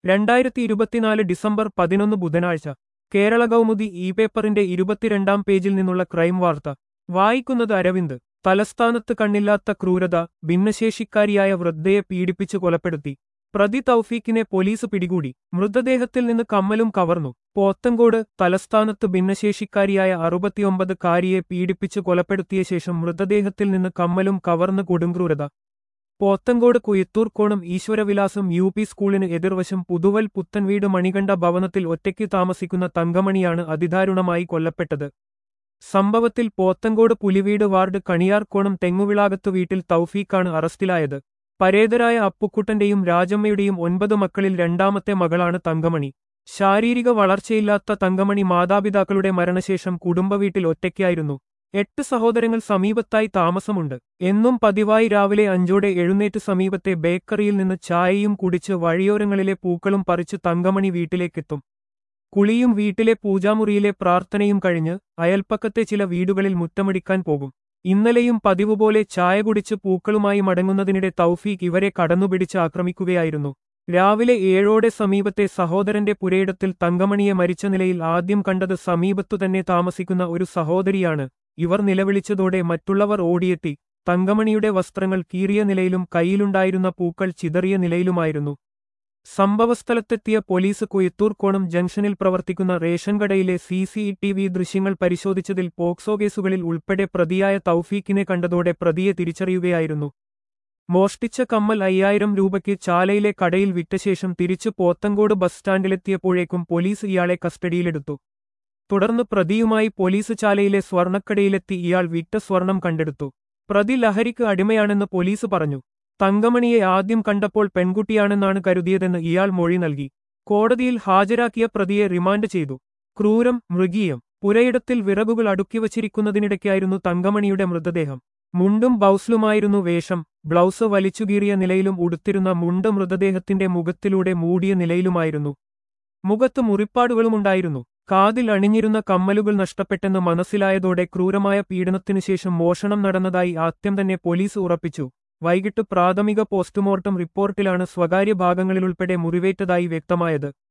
രണ്ടായിരത്തി ഇരുപത്തിനാല് ഡിസംബർ പതിനൊന്ന് ബുധനാഴ്ച കേരള കൗമുദി ഇ പേപ്പറിന്റെ ഇരുപത്തിരണ്ടാം പേജിൽ നിന്നുള്ള ക്രൈം വാർത്ത വായിക്കുന്നത് അരവിന്ദ് തലസ്ഥാനത്ത് കണ്ണില്ലാത്ത ക്രൂരത ഭിന്നശേഷിക്കാരിയായ വൃദ്ധയെ പീഡിപ്പിച്ചു കൊലപ്പെടുത്തി പ്രതി തൗഫീഖിനെ പോലീസ് പിടികൂടി മൃതദേഹത്തിൽ നിന്ന് കമ്മലും കവർന്നു പോത്തങ്കോട് തലസ്ഥാനത്ത് ഭിന്നശേഷിക്കാരിയായ അറുപത്തിയൊമ്പത് കാരിയെ പീഡിപ്പിച്ചു കൊലപ്പെടുത്തിയ ശേഷം മൃതദേഹത്തിൽ നിന്ന് കമ്മലും കവർന്ന് കൊടുംക്രൂരത പോത്തങ്കോട് കുയത്തൂർക്കോണം ഈശ്വരവിലാസം യു പി സ്കൂളിന് എതിർവശം പുതുവൽ പുത്തൻവീട് മണികണ്ഠ ഭവനത്തിൽ ഒറ്റയ്ക്ക് താമസിക്കുന്ന തങ്കമണിയാണ് അതിദാരുണമായി കൊല്ലപ്പെട്ടത് സംഭവത്തിൽ പോത്തങ്കോട് പുലിവീട് വാർഡ് കണിയാർക്കോണം തെങ്ങുവിളാകത്ത് വീട്ടിൽ തൗഫീഖാണ് അറസ്റ്റിലായത് പരേതരായ അപ്പുക്കുട്ടന്റെയും രാജമ്മയുടെയും ഒൻപത് മക്കളിൽ രണ്ടാമത്തെ മകളാണ് തങ്കമണി ശാരീരിക വളർച്ചയില്ലാത്ത തങ്കമണി മാതാപിതാക്കളുടെ മരണശേഷം കുടുംബവീട്ടിൽ ഒറ്റയ്ക്കായിരുന്നു എട്ട് സഹോദരങ്ങൾ സമീപത്തായി താമസമുണ്ട് എന്നും പതിവായി രാവിലെ അഞ്ചോടെ എഴുന്നേറ്റ് സമീപത്തെ ബേക്കറിയിൽ നിന്ന് ചായയും കുടിച്ച് വഴിയോരങ്ങളിലെ പൂക്കളും പറിച്ച് തങ്കമണി വീട്ടിലേക്കെത്തും കുളിയും വീട്ടിലെ പൂജാമുറിയിലെ പ്രാർത്ഥനയും കഴിഞ്ഞ് അയൽപ്പക്കത്തെ ചില വീടുകളിൽ മുറ്റമടിക്കാൻ പോകും ഇന്നലെയും പതിവുപോലെ ചായ കുടിച്ച് പൂക്കളുമായി മടങ്ങുന്നതിനിടെ തൗഫീഖ് ഇവരെ കടന്നുപിടിച്ച് ആക്രമിക്കുകയായിരുന്നു രാവിലെ ഏഴോടെ സമീപത്തെ സഹോദരന്റെ പുരയിടത്തിൽ തങ്കമണിയെ മരിച്ച നിലയിൽ ആദ്യം കണ്ടത് സമീപത്തുതന്നെ താമസിക്കുന്ന ഒരു സഹോദരിയാണ് ഇവർ നിലവിളിച്ചതോടെ മറ്റുള്ളവർ ഓടിയെത്തി തങ്കമണിയുടെ വസ്ത്രങ്ങൾ കീറിയ നിലയിലും കയ്യിലുണ്ടായിരുന്ന പൂക്കൾ ചിതറിയ നിലയിലുമായിരുന്നു സംഭവസ്ഥലത്തെത്തിയ പോലീസ് കുയത്തൂർക്കോണം ജംഗ്ഷനിൽ പ്രവർത്തിക്കുന്ന റേഷൻ കടയിലെ സി സി ടി വി ദൃശ്യങ്ങൾ പരിശോധിച്ചതിൽ പോക്സോ കേസുകളിൽ ഉൾപ്പെടെ പ്രതിയായ തൗഫീഖിനെ കണ്ടതോടെ പ്രതിയെ തിരിച്ചറിയുകയായിരുന്നു മോഷ്ടിച്ച കമ്മൽ അയ്യായിരം രൂപയ്ക്ക് ചാലയിലെ കടയിൽ വിറ്റശേഷം തിരിച്ചു പോത്തങ്കോട് ബസ് സ്റ്റാൻഡിലെത്തിയപ്പോഴേക്കും പോലീസ് ഇയാളെ കസ്റ്റഡിയിലെടുത്തു തുടർന്ന് പ്രതിയുമായി പോലീസ് ചാലയിലെ സ്വർണക്കടയിലെത്തി ഇയാൾ വിറ്റ സ്വർണം കണ്ടെടുത്തു പ്രതി ലഹരിക്ക് അടിമയാണെന്ന് പോലീസ് പറഞ്ഞു തങ്കമണിയെ ആദ്യം കണ്ടപ്പോൾ പെൺകുട്ടിയാണെന്നാണ് കരുതിയതെന്ന് ഇയാൾ മൊഴി നൽകി കോടതിയിൽ ഹാജരാക്കിയ പ്രതിയെ റിമാൻഡ് ചെയ്തു ക്രൂരം മൃഗീയം പുരയിടത്തിൽ വിറകുകൾ അടുക്കിവച്ചിരിക്കുന്നതിനിടയ്ക്കായിരുന്നു തങ്കമണിയുടെ മൃതദേഹം മുണ്ടും ബൗസ്ലുമായിരുന്നു വേഷം ബ്ലൗസ് വലിച്ചുകീറിയ നിലയിലും ഉടുത്തിരുന്ന മുണ്ട് മൃതദേഹത്തിന്റെ മുഖത്തിലൂടെ മൂടിയ നിലയിലുമായിരുന്നു മുഖത്ത് മുറിപ്പാടുകളുമുണ്ടായിരുന്നു കാതിൽ അണിഞ്ഞിരുന്ന കമ്മലുകൾ നഷ്ടപ്പെട്ടെന്ന് മനസ്സിലായതോടെ ക്രൂരമായ പീഡനത്തിനുശേഷം മോഷണം നടന്നതായി ആദ്യം തന്നെ പോലീസ് ഉറപ്പിച്ചു വൈകിട്ട് പ്രാഥമിക പോസ്റ്റ്മോർട്ടം റിപ്പോർട്ടിലാണ് സ്വകാര്യ ഭാഗങ്ങളിലുൾപ്പെടെ മുറിവേറ്റതായി വ്യക്തമായത്